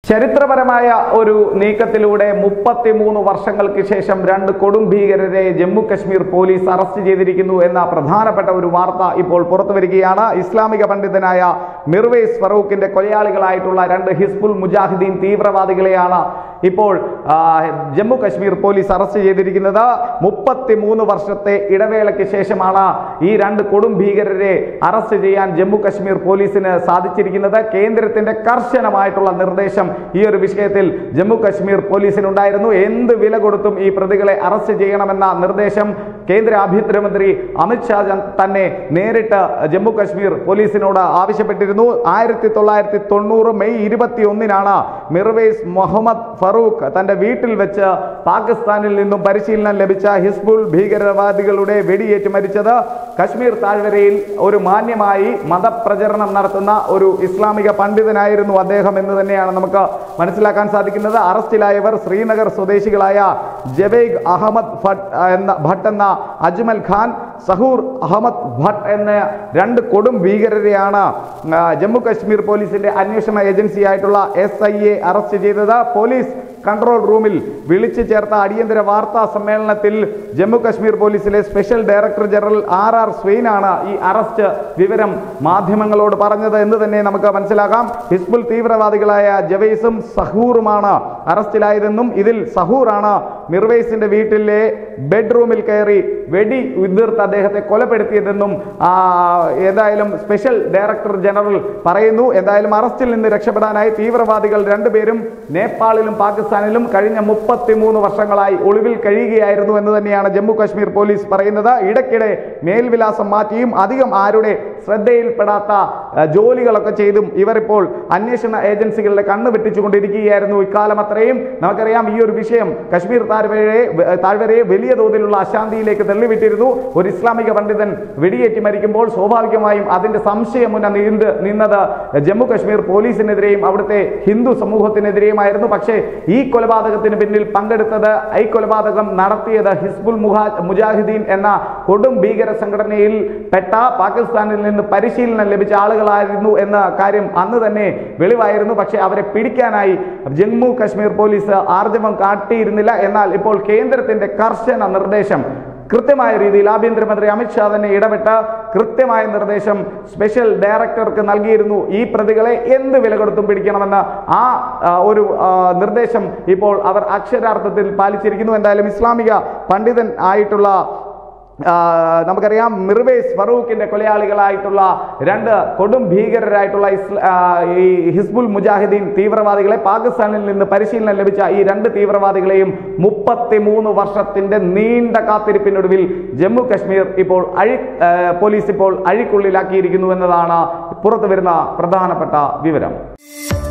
ചരിത്രപരമായ ഒരു നീക്കത്തിലൂടെ മുപ്പത്തിമൂന്ന് വർഷങ്ങൾക്ക് ശേഷം രണ്ട് കൊടും ഭീകരരെ ജമ്മു കശ്മീർ പോലീസ് അറസ്റ്റ് ചെയ്തിരിക്കുന്നു എന്ന പ്രധാനപ്പെട്ട ഒരു വാർത്ത ഇപ്പോൾ പുറത്തു വരികയാണ് ഇസ്ലാമിക പണ്ഡിതനായ മിർവേസ് ഫറൂഖിന്റെ കൊലയാളികളായിട്ടുള്ള രണ്ട് ഹിസ്ബുൾ മുജാഹിദീൻ തീവ്രവാദികളെയാണ് ഇപ്പോൾ ആ, ജമ്മു കശ്മീർ പോലീസ് അറസ്റ്റ് ചെയ്തിരിക്കുന്നത് മുപ്പത്തിമൂന്ന് വർഷത്തെ ഇടവേളയ്ക്ക് ശേഷമാണ് ഈ രണ്ട് കൊടും ഭീകരരെ അറസ്റ്റ് ചെയ്യാൻ ജമ്മു കശ്മീർ പോലീസിന് സാധിച്ചിരിക്കുന്നത് കേന്ദ്രത്തിന്റെ കർശനമായിട്ടുള്ള നിർദ്ദേശം ഈ ഒരു വിഷയത്തിൽ ജമ്മു കശ്മീർ പോലീസിനുണ്ടായിരുന്നു എന്ത് വില കൊടുത്തും ഈ പ്രതികളെ അറസ്റ്റ് ചെയ്യണമെന്ന നിർദ്ദേശം കേന്ദ്ര ആഭ്യന്തരമന്ത്രി അമിത്ഷാ ജ- തന്നെ നേരിട്ട് ജമ്മു കശ്മീർ പോലീസിനോട് ആവശ്യപ്പെട്ടിരുന്നു ആയിരത്തി തൊള്ളായിരത്തി തൊണ്ണൂറ് മെയ് ഇരുപത്തി ഒന്നിനാണ് മിർവേസ് മുഹമ്മദ് ഫറൂഖ് തന്റെ വീട്ടിൽ വെച്ച് പാകിസ്ഥാനിൽ നിന്നും പരിശീലനം ലഭിച്ച ഹിസ്ബുൾ ഭീകരവാദികളുടെ വെടിയേറ്റ് മരിച്ചത് കശ്മീർ താഴ്വരയിൽ ഒരു മാന്യമായി മതപ്രചരണം നടത്തുന്ന ഒരു ഇസ്ലാമിക പണ്ഡിതനായിരുന്നു അദ്ദേഹം എന്ന് തന്നെയാണ് നമുക്ക് മനസ്സിലാക്കാൻ സാധിക്കുന്നത് അറസ്റ്റിലായവർ ശ്രീനഗർ സ്വദേശികളായ ജവേഗ് അഹമ്മദ് ഭട്ട് എന്ന ഭട്ട് എന്ന അജ്മൽ ഖാൻ സഹൂർ അഹമ്മദ് ഭട്ട് എന്ന രണ്ട് കൊടും ഭീകരരെയാണ് ആ, ജമ്മു കശ്മീർ പോലീസിന്റെ അന്വേഷണ ഏജൻസിയായിട്ടുള്ള എസ് ഐ എ അറസ്റ്റ് ചെയ്തത് പോലീസ് കൺട്രോൾ റൂമിൽ വിളിച്ചു ചേർത്ത അടിയന്തര വാർത്താ സമ്മേളനത്തിൽ ജമ്മു കശ്മീർ പോലീസിലെ special director general R R സ്വെയിനാണ് ഈ അറസ്റ്റ് വിവരം മാധ്യമങ്ങളോട് പറഞ്ഞത് എന്ന് തന്നെ നമുക്ക് മനസ്സിലാക്കാം ഹിസ്ബുൾ തീവ്രവാദികളായ ജവൈസും സഹൂറുമാണ് അറസ്റ്റിലായതെന്നും ഇതിൽ സഹൂറാണ് മിർവൈസിന്റെ വീട്ടിലെ ബെഡ്റൂമിൽ കയറി വെടി ഉതിർത്ത് അദ്ദേഹത്തെ കൊലപ്പെടുത്തിയതെന്നും ആ, ഏതായാലും സ്പെഷ്യൽ ഡയറക്ടർ ജനറൽ പറയുന്നു എന്തായാലും അറസ്റ്റിൽ നിന്ന് രക്ഷപ്പെടാനായി തീവ്രവാദികൾ രണ്ടുപേരും നേപ്പാളിലും പാകിസ്ഥാനിലും കഴിഞ്ഞ മുപ്പത്തിമൂന്ന് വർഷങ്ങളായി ഒളിവിൽ കഴിയുകയായിരുന്നു എന്ന് തന്നെയാണ് ജമ്മു കാശ്മീർ പോലീസ് പറയുന്നത് ഇടയ്ക്കിടെ മേൽവിലാസം മാറ്റിയും അധികം ആരുടെ ശ്രദ്ധയിൽപ്പെടാത്ത ആ, ജോലികളൊക്കെ ചെയ്തും ഇവർ ഇപ്പോൾ അന്വേഷണ ഏജൻസികളുടെ കണ്ണ് വെട്ടിച്ചുകൊണ്ടിരിക്കുകയായിരുന്നു ഇക്കാലം അത്രയും നമുക്കറിയാം ഈ ഒരു വിഷയം കശ്മീർ താഴ്വരയെ താഴ്വരയെ വലിയ തോതിലുള്ള അശാന്തിയിലേക്ക് തള്ളിവിട്ടിരുന്നു ഒരു ഇസ്ലാമിക പണ്ഡിതൻ വെടിയേറ്റ് മരിക്കുമ്പോൾ സ്വാഭാവികമായും അതിന്റെ സംശയം മുന്ന നീണ്ട് നിന്നത് ജമ്മു കശ്മീർ പോലീസിനെതിരെയും അവിടുത്തെ ഹിന്ദു സമൂഹത്തിനെതിരെയുമായിരുന്നു പക്ഷേ ഈ കൊലപാതകത്തിന് പിന്നിൽ പങ്കെടുത്തത് ഈ കൊലപാതകം നടത്തിയത് ഹിസ്ബുൾ മുഹാ മുജാഹിദീൻ എന്ന കൊടും ഭീകര സംഘടനയിൽ പെട്ട പാകിസ്ഥാനിൽ നിന്ന് പരിശീലനം ലഭിച്ച ആളുകളായിരുന്നു എന്ന കാര്യം അന്ന് തന്നെ വെളിവായിരുന്നു പക്ഷേ അവരെ പിടിക്കാനായി ജമ്മു കശ്മീർ പോലീസ് ആർജവം കാട്ടിയിരുന്നില്ല എന്നാൽ ഇപ്പോൾ കേന്ദ്രത്തിന്റെ കർശന നിർദ്ദേശം കൃത്യമായ രീതിയിൽ ആഭ്യന്തരമന്ത്രി അമിത്ഷാ തന്നെ ഇടപെട്ട് കൃത്യമായ നിർദ്ദേശം സ്പെഷ്യൽ ഡയറക്ടർക്ക് നൽകിയിരുന്നു ഈ പ്രതികളെ എന്ത് വില കൊടുത്തും പിടിക്കണമെന്ന് ആ ആ, ഒരു ആ, നിർദ്ദേശം ഇപ്പോൾ അവർ അക്ഷരാർത്ഥത്തിൽ പാലിച്ചിരിക്കുന്നു എന്തായാലും ഇസ്ലാമിക പണ്ഡിതൻ ആയിട്ടുള്ള ആ, നമുക്കറിയാം മിർവേസ് ഫറൂഖിന്റെ കൊലയാളികളായിട്ടുള്ള രണ്ട് കൊടും ഭീകരരായിട്ടുള്ള ഇസ്ല- ആ, ഈ ഹിസ്ബുൾ മുജാഹിദീൻ തീവ്രവാദികളെ പാകിസ്ഥാനിൽ നിന്ന് പരിശീലനം ലഭിച്ച ഈ രണ്ട് തീവ്രവാദികളെയും മുപ്പത്തിമൂന്ന് വർഷത്തിന്റെ നീണ്ട കാത്തിരിപ്പിനൊടുവിൽ ജമ്മു കശ്മീർ ഇപ്പോൾ അഴി ആ, പോലീസ് ഇപ്പോൾ അഴിക്കുള്ളിലാക്കിയിരിക്കുന്നു എന്നതാണ് പുറത്തു വരുന്ന പ്രധാനപ്പെട്ട വിവരം